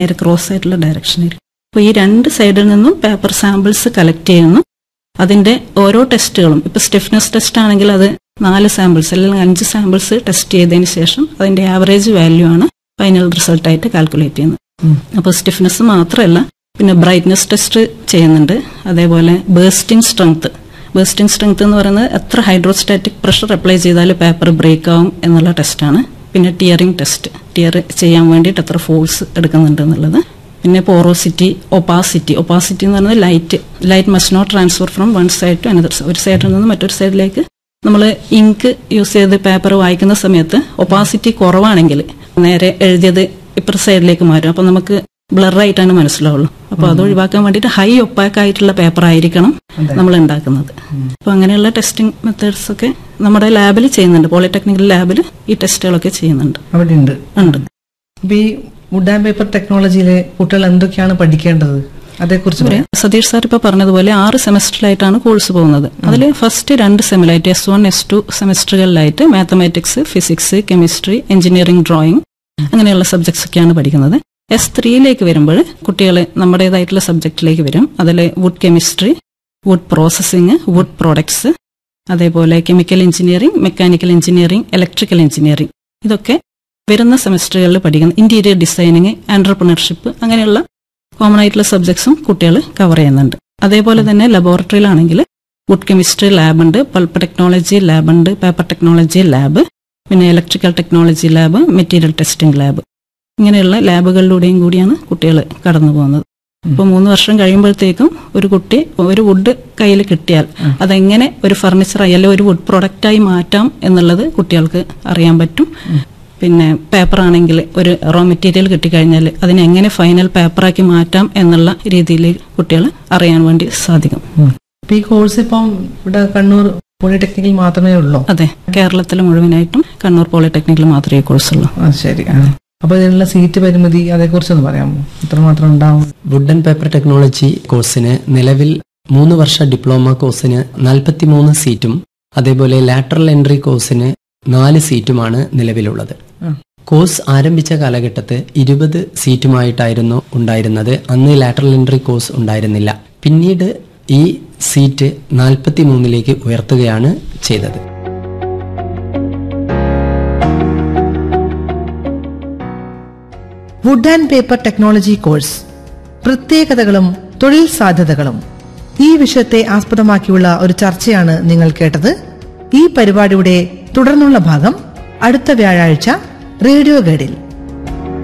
നേരെ ക്രോസ് ആയിട്ടുള്ള ഡയറക്ഷനിൽ അപ്പോൾ ഈ രണ്ട് സൈഡിൽ നിന്നും പേപ്പർ സാമ്പിൾസ് കളക്ട് ചെയ്യുന്നു അതിന്റെ ഓരോ ടെസ്റ്റുകളും ഇപ്പൊ സ്റ്റിഫ്നെസ് ടെസ്റ്റ് ആണെങ്കിൽ അത് നാല് സാമ്പിൾസ് അല്ലെങ്കിൽ അഞ്ച് സാമ്പിൾസ് ടെസ്റ്റ് ചെയ്തതിന് ശേഷം അതിന്റെ ആവറേജ് വാല്യൂ ആണ് ഫൈനൽ റിസൾട്ട് ആയിട്ട് കാൽക്കുലേറ്റ് ചെയ്യുന്നത് അപ്പോൾ സ്റ്റിഫ്നെസ് മാത്രമല്ല പിന്നെ ബ്രൈറ്റ്നസ് ടെസ്റ്റ് ചെയ്യുന്നുണ്ട് അതേപോലെ ബേസ്റ്റിംഗ് സ്ട്രെങ്ത് ബേസ്റ്റിംഗ് സ്ട്രെങ്ത് എന്ന് പറയുന്നത് എത്ര ഹൈഡ്രോസ്റ്റാറ്റിക് പ്രഷർ അപ്ലൈ ചെയ്താൽ പേപ്പർ ബ്രേക്ക് ആവും എന്നുള്ള ടെസ്റ്റാണ് പിന്നെ ടിയറിംഗ് ടെസ്റ്റ് ടിയർ ചെയ്യാൻ വേണ്ടിയിട്ട് എത്ര ഫോഴ്സ് എടുക്കുന്നുണ്ട് എന്നുള്ളത് പിന്നെ പോറോസിറ്റി ഒപ്പാസിറ്റി ഒപ്പാസിറ്റി എന്ന് പറയുന്നത് light light must not transfer from one side to another ഒരു സൈഡിൽ നിന്ന് മറ്റൊരു സൈഡിലേക്ക് നമ്മൾ ഇങ്ക് യൂസ് ചെയ്ത് പേപ്പർ വായിക്കുന്ന സമയത്ത് ഒപ്പാസിറ്റി കുറവാണെങ്കിൽ നേരെ എഴുതിയത് ഇപ്പുറ സൈഡിലേക്ക് മാറും അപ്പൊ നമുക്ക് ബ്ലർ ആയിട്ടാണ് മനസ്സിലാവുള്ളൂ അപ്പൊ അത് ഒഴിവാക്കാൻ വേണ്ടിയിട്ട് ഹൈ ഒപ്പാക്ക് ആയിട്ടുള്ള പേപ്പർ ആയിരിക്കണം നമ്മൾ ഉണ്ടാക്കുന്നത് അപ്പൊ അങ്ങനെയുള്ള ടെസ്റ്റിംഗ് മെത്തേഡ്സ് ഒക്കെ നമ്മുടെ ലാബിൽ ചെയ്യുന്നുണ്ട് പോളിടെക്നിക്കൽ ലാബിൽ ഈ ടെസ്റ്റുകളൊക്കെ ചെയ്യുന്നുണ്ട് അവിടെ ഉണ്ട് ഉണ്ട് അപ്പൊ ഈ വുഡ് ആൻഡ് പേപ്പർ ടെക്നോളജിയിലെ കുട്ടികൾ എന്തൊക്കെയാണ് പഠിക്കേണ്ടത് അതേക്കുറിച്ച് പറയാം സതീഷ് സാർ ഇപ്പൊ പറഞ്ഞതുപോലെ ആറ് സെമസ്റ്ററിലായിട്ടാണ് കോഴ്സ് പോകുന്നത് അതിൽ ഫസ്റ്റ് രണ്ട് സെമിലായിട്ട് എസ് വൺ എസ് ടു സെമസ്റ്ററുകളിലായിട്ട് mathematics physics chemistry engineering drawing അങ്ങനെയുള്ള സബ്ജക്ട്സ് ഒക്കെയാണ് പഠിക്കുന്നത് എസ് ത്രീയിലേക്ക് വരുമ്പോൾ കുട്ടികൾ നമ്മുടേതായിട്ടുള്ള സബ്ജക്റ്റിലേക്ക് വരും അതിൽ wood chemistry wood processing wood products അതേപോലെ chemical engineering mechanical engineering electrical engineering ഇതൊക്കെ വരുന്ന സെമസ്റ്ററുകളിൽ പഠിക്കുന്ന ഇന്റീരിയർ ഡിസൈനിങ് ആൻറ്റർപ്രണർഷിപ്പ് അങ്ങനെയുള്ള കോമൺ ആയിട്ടുള്ള സബ്ജക്ട്സും കുട്ടികൾ കവർ ചെയ്യുന്നുണ്ട് അതേപോലെ തന്നെ ലബോറട്ടറിയിലാണെങ്കിൽ വുഡ് കെമിസ്ട്രി ലാബ് ഉണ്ട് പൾപ്പ് ടെക്നോളജി ലാബ് ഉണ്ട് പേപ്പർ ടെക്നോളജി ലാബ് പിന്നെ electrical technology lab material testing lab ഇങ്ങനെയുള്ള ലാബുകളിലൂടെയും കൂടിയാണ് കുട്ടികൾ കടന്നു പോകുന്നത് ഇപ്പൊ മൂന്ന് വർഷം കഴിയുമ്പോഴത്തേക്കും ഒരു കുട്ടി ഒരു വുഡ് കയ്യിൽ കിട്ടിയാൽ അതെങ്ങനെ ഒരു ഫർണിച്ചർ അല്ലെങ്കിൽ ഒരു വുഡ് പ്രൊഡക്റ്റായി മാറ്റാം എന്നുള്ളത് കുട്ടികൾക്ക് അറിയാൻ പറ്റും പിന്നെ പേപ്പർ ആണെങ്കിൽ ഒരു റോ മെറ്റീരിയൽ കിട്ടിക്കഴിഞ്ഞാൽ അതിനെ എങ്ങനെ ഫൈനൽ പേപ്പറാക്കി മാറ്റാം എന്നുള്ള രീതിയിൽ കുട്ടികൾ അറിയാൻ വേണ്ടി സാധിക്കും അപ്പൊ ഈ കോഴ്സ് ഇപ്പം ഇവിടെ കണ്ണൂർ പോളിടെക്നിക്കിൽ മാത്രമേ ഉള്ളൂ അതെ കേരളത്തിൽ മുഴുവനായിട്ടും കണ്ണൂർ പോളിടെക്നിക്കിൽ മാത്രമേ കോഴ്സുള്ളൂ ആ ശരി ആ. അപ്പൊ ഇതിനുള്ള സീറ്റ് പരിമിതി അതേക്കുറിച്ചൊന്ന് പറയാമോ എത്രമാത്രം ഉണ്ടാവും വുഡ് ആൻഡ് പേപ്പർ ടെക്നോളജി കോഴ്സിന് നിലവിൽ മൂന്ന് വർഷ ഡിപ്ലോമ കോഴ്സിന് നാൽപ്പത്തിമൂന്ന് സീറ്റും അതേപോലെ ലാറ്ററൽ എൻട്രി കോഴ്സിന് നാല് സീറ്റുമാണ് നിലവിലുള്ളത് ആ. കോഴ്സ് ആരംഭിച്ച കാലഘട്ടത്ത് ഇരുപത് സീറ്റുമായിട്ടായിരുന്നു ഉണ്ടായിരുന്നത് അന്ന് ലാറ്ററൽ എൻട്രി കോഴ്സ് ഉണ്ടായിരുന്നില്ല പിന്നീട് ഈ സീറ്റ് നാൽപ്പത്തി മൂന്നിലേക്ക് ഉയർത്തുകയാണ് ചെയ്തത് wood and paper technology course പ്രത്യേകതകളും തൊഴിൽ സാധ്യതകളും ഈ വിഷയത്തെ ആസ്പദമാക്കിയുള്ള ഒരു ചർച്ചയാണ് നിങ്ങൾ കേട്ടത് ഈ പരിപാടിയുടെ തുടർന്നുള്ള ഭാഗം അടുത്ത വ്യാഴാഴ്ച റേഡിയോ ഗൈഡിൽ